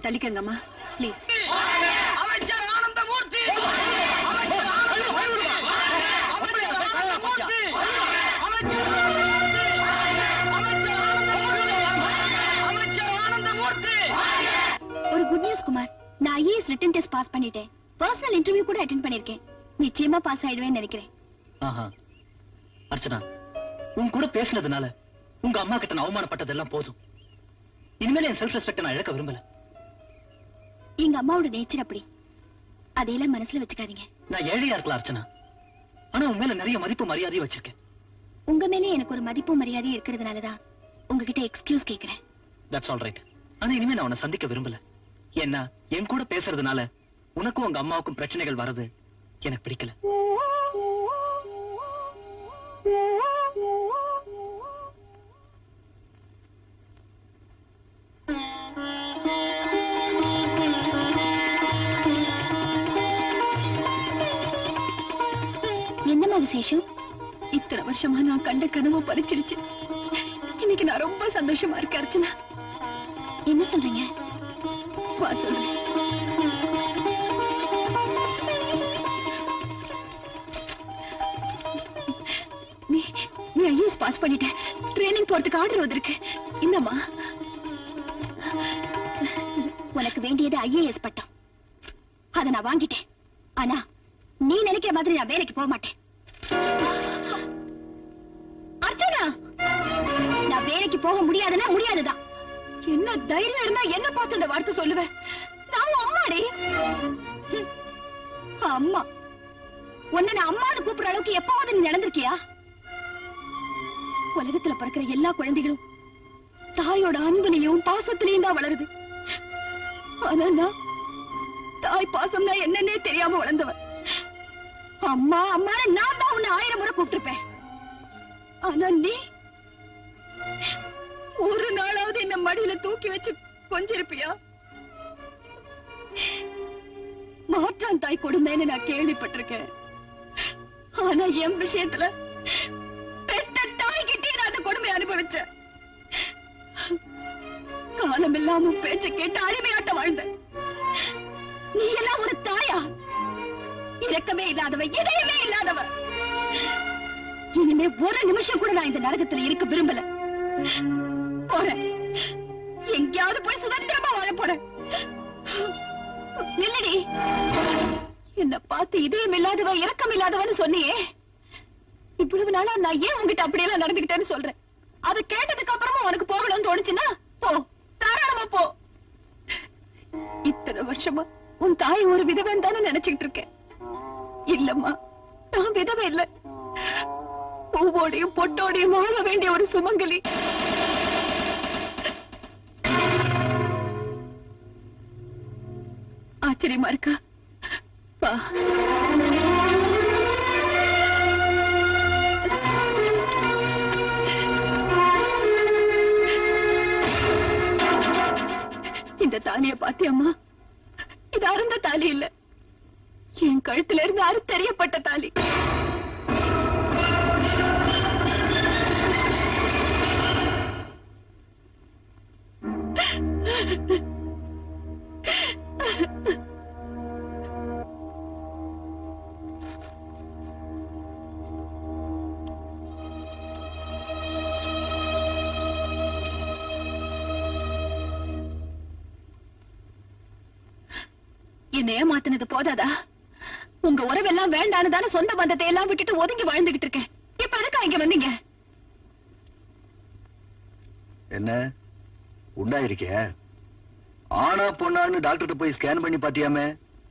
கொஞ்சம் தள்ளிக்கங்கம்மா ப்ளீஸ் அமைச்சர் ஆனந்தமூர்த்தி அமைச்சர் ஆனந்தமூர்த்தி அமைச்சர் ஆனந்தமூர்த்தி அமைச்சர் அமைச்சர் அமைச்சர் ஆனந்தமூர்த்தி ஒரு குட் நியூஸ் குமார் நான் ஐஏஎஸ் ரிட்டன் டெஸ்ட் பாஸ் பண்ணிட்டேன் பர்சனல் இன்டர்வியூ கூட அட்டென்ட் பண்ணிருக்கேன் நிச்சயமா பாஸ் ஆயிடுவேன்னு நினைக்கிறேன் ஆஹா அர்ச்சனா உன் கூட பேசினதுனால உங்க அம்மா கிட்ட நான் அவமானப்பட்டதெல்லாம் போதும் இனிமேல் என் செல்ஃப் ரெஸ்பெக்ட் நான் இழக்க விரும்பல எங்க அம்மாவோட நேச்சர் அப்படி அதையெல்லாம் மனசுல வச்சுக்காதீங்க நான் ஏழையா இருக்கலாம் அர்ச்சனா ஆனா உன் மேல நிறைய மதிப்பு மரியாதையும் வச்சிருக்கேன் உங்க மேலே எனக்கு ஒரு மதிப்பும் மரியாதையும் இருக்கிறதுனாலதான் உங்ககிட்ட எக்ஸ்கியூஸ் கேக்குறேன் தட்ஸ் ஆல் ரைட் ஆனா இனிமே நான் உன்னை சந்திக்க விரும்பல ஏன்னா என் கூட பேசுறதுனால உனக்கும் உங்க அம்மாவுக்கும் பிரச்சனைகள் வர்றது எனக்கு பிடிக்கல என்னம்மா விசேஷம் இத்தனை வருஷமா நான் கண்ட கனவு பறிச்சிருச்சு இன்னைக்கு நான் ரொம்ப சந்தோஷமா இருக்கேன் அர்ச்சனா என்ன சொல்றீங்க வா சொல்றேன் நீ நீ ஐஏஎஸ் பாஸ் பண்ணிட்ட ட்ரைனிங் போறதுக்கு ஆர்டர் வந்திருக்கு இந்தம்மா உனக்கு வேண்டியது ஐஏஎஸ் பட்டம் அத நான் வாங்கிட்டேன் ஆனா நீ நினைக்கிற மாதிரி நான் வேலைக்கு போக மாட்டேன் அர்ச்சனா நான் வேலைக்கு போக முடியாதுன்னா முடியாதுதான் என்ன தைரியம் இருந்தா என்ன பார்த்து இந்த வார்த்தை சொல்லுவேன் நான் உன் அம்மாடி ஹம். அம்மா உன்னை நான் அம்மான்னு கூப்பிடுற அளவுக்கு எப்பவாவது நீ நடந்திருக்கியா உலகத்துல பிறக்கிற எல்லா குழந்தைகளும் தாயோட அன்புலயும் பாசத்திலையும் தான் வளருது ஆனா நான் தாய் பாசம்னா என்னன்னே தெரியாம வளர்ந்தவன் அம்மா அம்மா நான் தான் உன்னை ஆயிரம் முறை கூப்பிட்டிருப்பேன் ஆனா நீ ஒரு நாளாவது என்ன மடியில தூக்கி வச்சு கொஞ்சிருப்பியா மாற்றான் தாய் கொடுமைன்னு நான் கேள்விப்பட்டிருக்கேன் ஆனா என் விஷயத்துல பெத்த தாய் கிட்டே நான் அந்த கொடுமை அனுபவிச்சேன் காலம் இல்லாம பேச்ச கேட்டு அடிமையாட்ட வாழ்ந்த நீ எல்லாம் ஒரு தாயா இரக்கமே இல்லாதவ இதயமே இல்லாதவ இனிமே ஒரு நிமிஷம் கூட நான் இந்த நரகத்துல இருக்க விரும்பல போறேன் எங்கேயாவது போய் சுதந்திரமா வாழ போறேன் நில்லடி என்ன பார்த்து இதயம் இல்லாதவ இரக்கம் இல்லாதவன்னு சொன்னியே இவ்வளவு நாளா நான் ஏன் உங்ககிட்ட அப்படியெல்லாம் நடந்துகிட்டேன்னு சொல்றேன் அது கேட்டதுக்கு அப்புறமா உனக்கு போகணும்னு தோணுச்சுன்னா போ தாராளமா போ இத்தனை வருஷமா உன் தாய் ஒரு விதவன் தானே நினைச்சுக்கிட்டு இருக்கேன் இல்லம்மா நான் விதவை இல்ல பூவோடையும் பொட்டோடையும் வாழ வேண்டிய ஒரு சுமங்கலி ஆச்சரியமா இருக்கா வா இந்த தாலிய பாத்தியம்மா இது அருந்த தாலி இல்ல என் கழுத்துல இருந்து அறுத்தெறியப்பட்ட தாலி என்ன ஏமாத்தினது போதாதா உங்க உறவெல்லாம் வேண்டான்னு தானே சொந்த பந்தத்தை எல்லாம் விட்டுட்டு ஒதுங்கி வாழ்ந்துகிட்டு இருக்கேன் இப்ப எதுக்கா இங்க வந்தீங்க என்ன உண்டாயிருக்கே ஆனா பொண்ணான்னு டாக்டர்கிட்ட போய் ஸ்கேன் பண்ணி பாத்தியாமே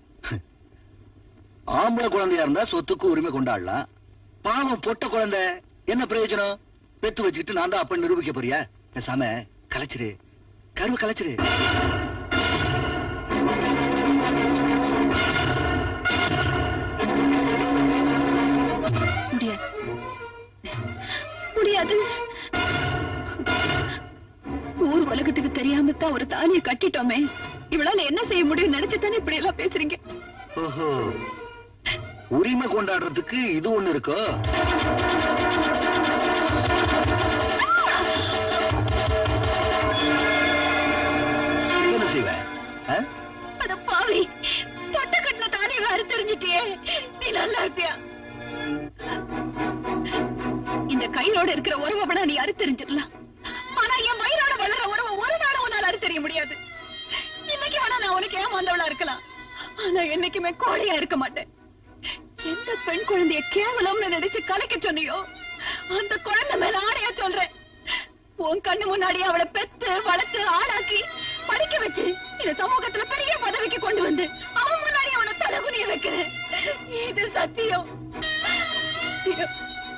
ஆம்பளை குழந்தையா இருந்தா சொத்துக்கு உரிமை கொண்டாடலாம் பாவம் பொட்ட குழந்தை என்ன பிரயோஜனம் பெத்து வச்சுக்கிட்டு நான் தான் அப்ப நிரூபிக்க போறியா பேசாம கலைச்சிரு கருவு கலைச்சிரு முடியாது முடியாது ஊர் உலகத்துக்கு தெரியாம தான் ஒரு தாலியை கட்டிட்டோமே இவளால என்ன செய்ய முடியும் நினைச்சுதானே இப்படி எல்லாம் பேசுறீங்க ஓஹோ உரிமை கொண்டாடுறதுக்கு இது ஒண்ணு இருக்கோ என்ன செய்வ உயிரோட இருக்கிற உறவை விட நீ அறுத்தெறிஞ்சிடலாம் ஆனா என் வயிறோட வளர்ற உறவை ஒரு நாள் உன்னால அறுத்தெறிய முடியாது இன்னைக்கு வேணா நான் உனக்கு ஏமாந்தவளா இருக்கலாம் ஆனா என்னைக்குமே கோழையா இருக்க மாட்டேன் எந்த பெண் குழந்தைய கேவலம்னு நினைச்சு கலைக்க சொன்னியோ அந்த குழந்தை மேல ஆணையா சொல்றேன் உன் கண்ணு முன்னாடி அவளை பெத்து வளர்த்து ஆளாக்கி படிக்க வச்சு இந்த சமூகத்துல பெரிய பதவிக்கு கொண்டு வந்து அவன் முன்னாடி அவனை தலகுனிய வைக்கிறேன் இது சத்தியம் சத்தியம்.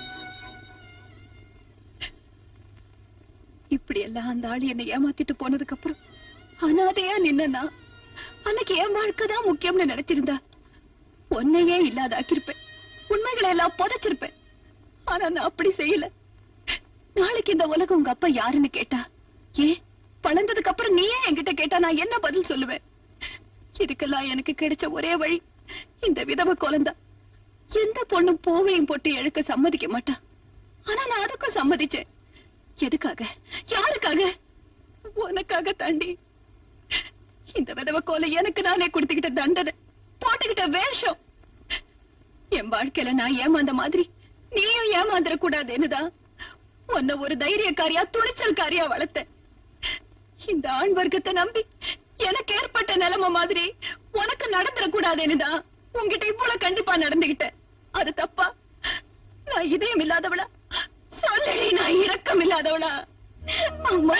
இப்படி எல்லாம் அந்த ஆளு என்னை ஏமாத்திட்டு போனதுக்கு அப்புறம் அனாதையா நின்னா அன்னைக்கு என் வாழ்க்கை தான் முக்கியம்னு நினைச்சிருந்தா உன்னையே இல்லாதாக்கிருப்பேன் உண்மைகளை எல்லாம் புதைச்சிருப்பேன் ஆனா நான் அப்படி செய்யல நாளைக்கு இந்த உலகம் உங்க அப்பா யாருன்னு கேட்டா ஏ வளர்ந்ததுக்கு அப்புறம் நீயே என்கிட்ட கேட்டா நான் என்ன பதில் சொல்லுவேன் இதுக்கெல்லாம் எனக்கு கிடைச்ச ஒரே வழி இந்த விதவ குழந்தை எந்த பொண்ணும் பூவையும் போட்டு இழக்க சம்மதிக்க மாட்டா ஆனா நான் அதுக்கும் சம்மதிச்சேன் எதுக்காக யாருக்காக உனக்காக தாண்டி இந்த விதவ கோலை எனக்கு நானே கொடுத்துக்கிட்ட தண்டனை போட்டுக்கிட்ட வேஷம் என் வாழ்க்கையில நான் ஏமாந்த மாதிரி நீயும் ஏமாந்துட கூடாதுன்னுதான் உன்னை ஒரு தைரியக்காரியா துணிச்சல்காரியா வளர்த்தேன் இந்த ஆண் வர்க்கத்தை நம்பி எனக்கு ஏற்பட்ட நிலைமை மாதிரி உனக்கு நடந்துட கூடாதுன்னுதான் உன்கிட்ட இவ்வளவு கண்டிப்பா நடந்துகிட்டேன் அது தப்பா நான் இதயம் இல்லாதவளா சொல்லடி நான் இரக்கம் இல்லாதவளா அம்மா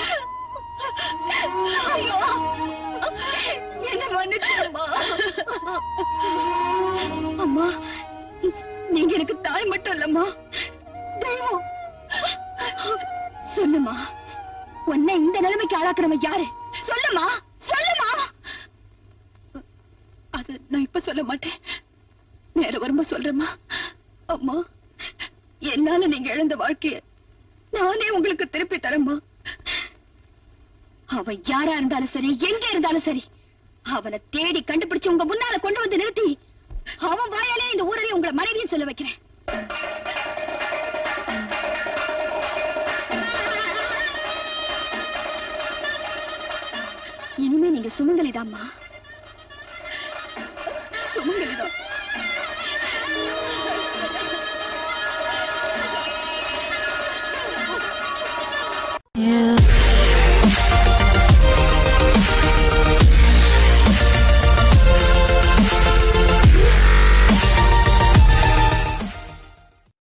ஐயோ என்ன மன்னிச்சிருமா அம்மா நீங்க எனக்கு தாய் மட்டும் இல்லம்மா தெய்வம் சொல்லுமா உன்னை இந்த நிலைமைக்கு ஆளாக்குறவன் யாரு சொல்லுமா சொல்லுமா அது நான் இப்ப சொல்ல மாட்டேன் நேரம் வரும்ப சொல்றேம்மா அம்மா என்னால நீங்க இழந்த வாழ்க்கைய நானே உங்களுக்கு திருப்பி தரேம்மா அவன் யாரா இருந்தாலும் சரி எங்க இருந்தாலும் சரி அவனை தேடி கண்டுபிடிச்சு உங்க முன்னால கொண்டு வந்து நிறுத்தி அவன் வாயாலே இந்த ஊரிலே உங்களை மனைவியும் சொல்ல வைக்கிறேன் இனிமே நீங்க சுமங்கலிதாம்மா சுமங்கலிதான்